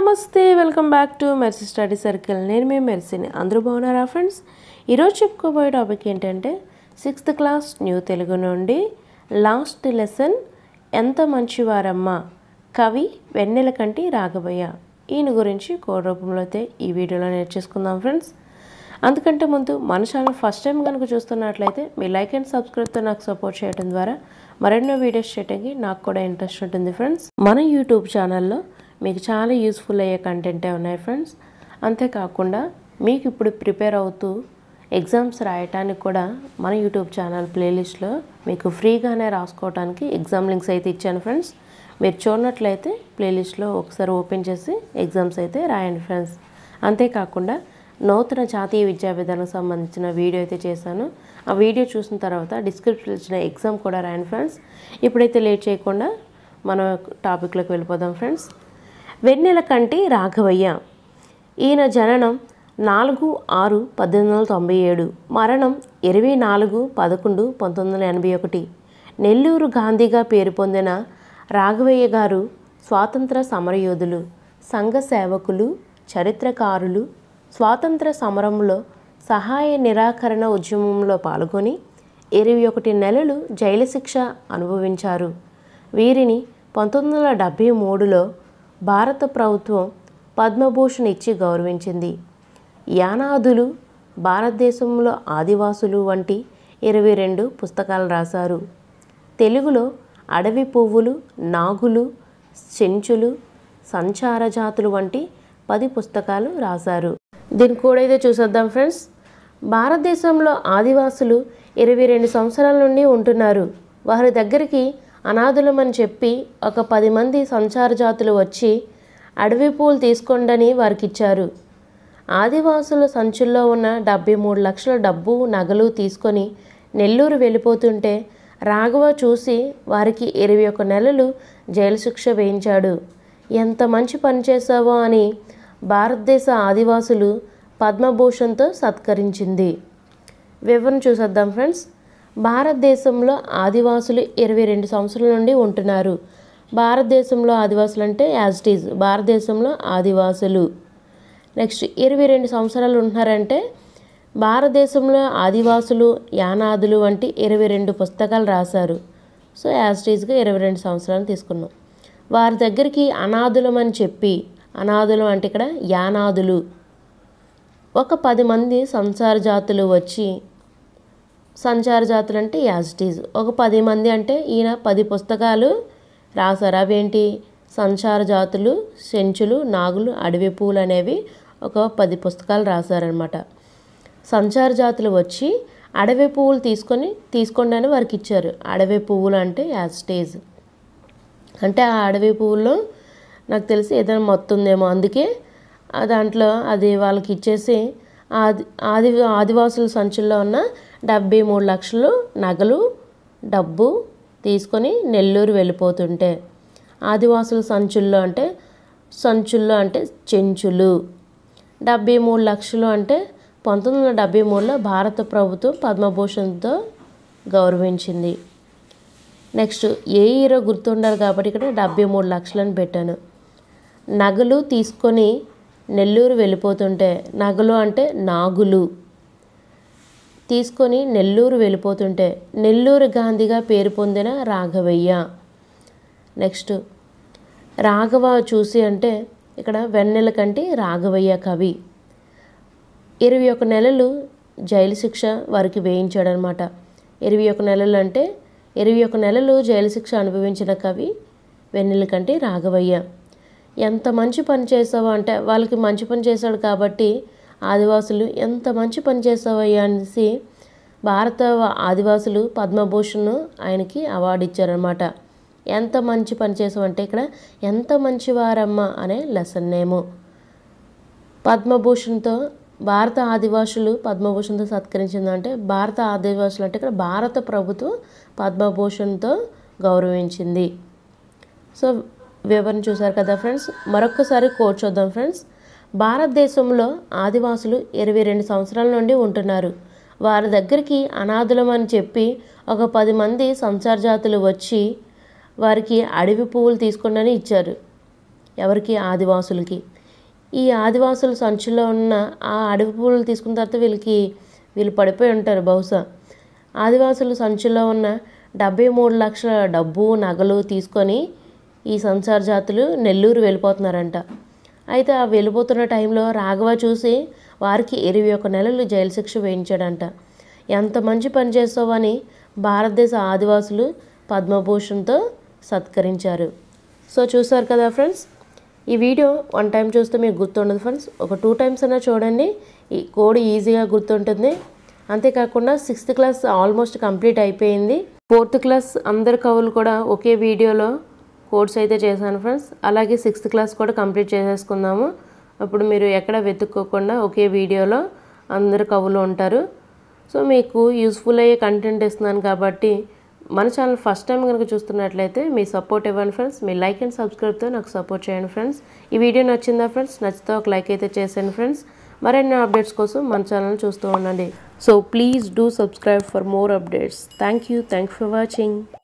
నమస్తే welcome back to Mercy study circle నేను మీ మెర్సీని అందరూ బాగున్నారా ఫ్రెండ్స్ ఈరోజు చెప్పుకోబోయే టాపిక్ ఏంటంటే సిక్స్త్ క్లాస్ న్యూ తెలుగు నుండి లాస్ట్ లెసన్ ఎంత మంచివారమ్మా కవి వెన్నెల కంటి రాఘవయ్య ఈయన గురించి కోడ్ రూపంలో అయితే ఈ వీడియోలో నేర్చేసుకుందాం ఫ్రెండ్స్ అందుకంటే ముందు మన ఛానల్ ఫస్ట్ టైం కనుక చూస్తున్నట్లయితే మీ లైక్ అండ్ సబ్స్క్రైబ్తో నాకు సపోర్ట్ చేయడం ద్వారా మరెన్నో వీడియోస్ చేయడానికి నాకు కూడా ఇంట్రెస్ట్ ఉంటుంది ఫ్రెండ్స్ మన యూట్యూబ్ ఛానల్లో మీకు చాలా యూస్ఫుల్ అయ్యే కంటెంటే ఉన్నాయి ఫ్రెండ్స్ అంతేకాకుండా మీకు ఇప్పుడు ప్రిపేర్ అవుతూ ఎగ్జామ్స్ రాయటానికి కూడా మన యూట్యూబ్ ఛానల్ ప్లేలిస్ట్లో మీకు ఫ్రీగానే రాసుకోవడానికి ఎగ్జామ్ లింక్స్ అయితే ఇచ్చాను ఫ్రెండ్స్ మీరు చూడనట్లయితే ప్లేలిస్ట్లో ఒకసారి ఓపెన్ చేసి ఎగ్జామ్స్ అయితే రాయండి ఫ్రెండ్స్ అంతేకాకుండా నూతన జాతీయ విద్యా విధానానికి సంబంధించిన వీడియో అయితే చేశాను ఆ వీడియో చూసిన తర్వాత డిస్క్రిప్షన్ ఇచ్చిన ఎగ్జామ్ కూడా రాయండి ఫ్రెండ్స్ ఇప్పుడైతే లేట్ చేయకుండా మన టాపిక్లోకి వెళ్ళిపోదాం ఫ్రెండ్స్ వెన్నెల కంటి రాఘవయ్య ఈయన జననం నాలుగు ఆరు పద్దెనిమిది వందల తొంభై ఏడు మరణం ఇరవై నాలుగు పదకొండు పంతొమ్మిది వందల ఎనభై ఒకటి నెల్లూరు గాంధీగా పేరు పొందిన రాఘవయ్య గారు స్వాతంత్ర సమరయోధులు సంఘ సేవకులు చరిత్రకారులు స్వాతంత్ర సమరంలో సహాయ నిరాకరణ ఉద్యమంలో పాల్గొని ఇరవై ఒకటి నెలలు జైలు శిక్ష అనుభవించారు వీరిని పంతొమ్మిది వందల డెబ్భై మూడులో భారత ప్రభుత్వం పద్మభూషణ్ ఇచ్చి గౌరవించింది యానాదులు భారతదేశంలో ఆదివాసులు వంటి ఇరవై రెండు పుస్తకాలు రాశారు తెలుగులో అడవి పువ్వులు నాగులు చెంచులు సంచార జాతులు వంటి పది పుస్తకాలు రాశారు దీన్ని కూడా అయితే చూసేద్దాం ఫ్రెండ్స్ భారతదేశంలో ఆదివాసులు ఇరవై రెండు సంవత్సరాల నుండి ఉంటున్నారు వారి దగ్గరికి అనాథులమని చెప్పి ఒక పది మంది సంచార జాతులు వచ్చి అడవి పూలు తీసుకోండని వారికి ఇచ్చారు ఆదివాసుల సంచుల్లో ఉన్న డెబ్బై మూడు లక్షల డబ్బు నగలు తీసుకొని నెల్లూరు వెళ్ళిపోతుంటే రాఘవ చూసి వారికి ఇరవై ఒక నెలలు జైలు శిక్ష వేయించాడు ఎంత మంచి పని చేశావో అని భారతదేశ ఆదివాసులు పద్మభూషణ్తో సత్కరించింది వివరణ చూసేద్దాం ఫ్రెండ్స్ భారతదేశంలో ఆదివాసులు ఇరవై రెండు సంవత్సరాల నుండి ఉంటున్నారు భారతదేశంలో ఆదివాసులు అంటే యాజ్టీజ్ భారతదేశంలో ఆదివాసులు నెక్స్ట్ ఇరవై రెండు సంవత్సరాలు ఉంటున్నారంటే భారతదేశంలో ఆదివాసులు యానాదులు వంటి ఇరవై రెండు పుస్తకాలు రాశారు సో యాజ్టీజ్గా ఇరవై రెండు సంవత్సరాలు తీసుకున్నాం వారి దగ్గరికి అనాథులం అని చెప్పి అనాథులం అంటే ఇక్కడ యానాదులు ఒక పది మంది సంసార జాతులు వచ్చి సంచార జాతులు అంటే యాజిటీస్ ఒక పది మంది అంటే ఈయన పది పుస్తకాలు రాశారు అవేంటి సంచార జాతులు సెంచులు నాగులు అడవి పూలు అనేవి ఒక పది పుస్తకాలు రాశారనమాట సంచార జాతులు వచ్చి అడవి పువ్వులు తీసుకొని తీసుకోండి అని వారికి ఇచ్చారు అడవి పువ్వులు అంటే యాజిటేజ్ అంటే ఆ అడవి పువ్వుల్లో నాకు తెలిసి ఏదైనా మొత్తుందేమో అందుకే ఆ దాంట్లో అది వాళ్ళకి ఇచ్చేసి ఆది ఆది ఆదివాసుల సంచుల్లో ఉన్న డెబ్బై మూడు లక్షలు నగలు డబ్బు తీసుకొని నెల్లూరు వెళ్ళిపోతుంటే ఆదివాసుల సంచుల్లో అంటే సంచుల్లో అంటే చెంచులు డెబ్బై మూడు లక్షలు అంటే పంతొమ్మిది వందల డెబ్బై మూడులో భారత ప్రభుత్వం పద్మభూషణ్తో గౌరవించింది నెక్స్ట్ ఏ హీరో గుర్తుండాలి కాబట్టి ఇక్కడ డెబ్బై మూడు లక్షలని పెట్టాను నగలు తీసుకొని నెల్లూరు వెళ్ళిపోతుంటే నగలు అంటే నాగులు తీసుకొని నెల్లూరు వెళ్ళిపోతుంటే నెల్లూరు గాంధీగా పేరు పొందిన రాఘవయ్య నెక్స్ట్ రాఘవ చూసి అంటే ఇక్కడ వెన్నెల కంటి రాఘవయ్య కవి ఇరవై ఒక నెలలు జైలు శిక్ష వారికి వేయించాడనమాట ఇరవై ఒక నెలలు అంటే ఇరవై ఒక నెలలు జైలు శిక్ష అనుభవించిన కవి వెన్నెల కంటి రాఘవయ్య ఎంత మంచి పని చేసావో అంటే వాళ్ళకి మంచి పని చేశాడు కాబట్టి ఆదివాసులు ఎంత మంచి పని చేసావయ్యా అనేసి భారత ఆదివాసులు పద్మభూషణ్ ఆయనకి అవార్డు ఇచ్చారనమాట ఎంత మంచి పని చేసావంటే ఇక్కడ ఎంత మంచి వారమ్మ అనే లెసన్ నేము పద్మభూషణ్తో భారత ఆదివాసులు పద్మభూషణ్తో సత్కరించిందంటే భారత ఆదివాసులు అంటే ఇక్కడ భారత ప్రభుత్వం పద్మభూషణ్తో గౌరవించింది సో వివరణ చూసారు కదా ఫ్రెండ్స్ మరొకసారి కోట్ చూద్దాం ఫ్రెండ్స్ భారతదేశంలో ఆదివాసులు ఇరవై రెండు సంవత్సరాల నుండి ఉంటున్నారు వారి దగ్గరికి అనాథులం అని చెప్పి ఒక పది మంది సంచార జాతులు వచ్చి వారికి అడవి పువ్వులు తీసుకోండి ఇచ్చారు ఎవరికి ఆదివాసులకి ఈ ఆదివాసుల సంచిలో ఉన్న ఆ అడవి పూలు తీసుకున్న తర్వాత వీళ్ళకి వీళ్ళు పడిపోయి ఉంటారు బహుశా ఆదివాసుల సంచిలో ఉన్న డెబ్బై మూడు లక్షల డబ్బు నగలు తీసుకొని ఈ సంసార జాతులు నెల్లూరు వెళ్ళిపోతున్నారంట అయితే ఆ వెళ్ళిపోతున్న టైంలో రాఘవ చూసి వారికి ఇరవై ఒక నెలలు జైలు శిక్ష వేయించాడంట ఎంత మంచి పని చేస్తావని భారతదేశ ఆదివాసులు పద్మభూషణ్తో సత్కరించారు సో చూసారు కదా ఫ్రెండ్స్ ఈ వీడియో వన్ టైం చూస్తే మీకు గుర్తుండదు ఫ్రెండ్స్ ఒక టూ టైమ్స్ అయినా చూడండి ఈ కోడ్ ఈజీగా గుర్తుంటుంది అంతేకాకుండా సిక్స్త్ క్లాస్ ఆల్మోస్ట్ కంప్లీట్ అయిపోయింది ఫోర్త్ క్లాస్ అందరి కవులు కూడా ఒకే వీడియోలో కోడ్స్ అయితే చేశాను ఫ్రెండ్స్ అలాగే సిక్స్త్ క్లాస్ కూడా కంప్లీట్ చేసేసుకుందాము అప్పుడు మీరు ఎక్కడ వెతుక్కోకుండా ఒకే వీడియోలో అందరు కవులు ఉంటారు సో మీకు యూస్ఫుల్ అయ్యే కంటెంట్ ఇస్తున్నాను కాబట్టి మన ఛానల్ ఫస్ట్ టైం కనుక చూస్తున్నట్లయితే మీ సపోర్ట్ ఇవ్వండి ఫ్రెండ్స్ మీ లైక్ అండ్ సబ్స్క్రైబ్తో నాకు సపోర్ట్ చేయండి ఫ్రెండ్స్ ఈ వీడియో నచ్చిందా ఫ్రెండ్స్ నచ్చితే ఒక లైక్ అయితే చేసేయండి ఫ్రెండ్స్ మరిన్ని అప్డేట్స్ కోసం మన ఛానల్ చూస్తూ ఉండండి so please do subscribe for more updates thank you thank for watching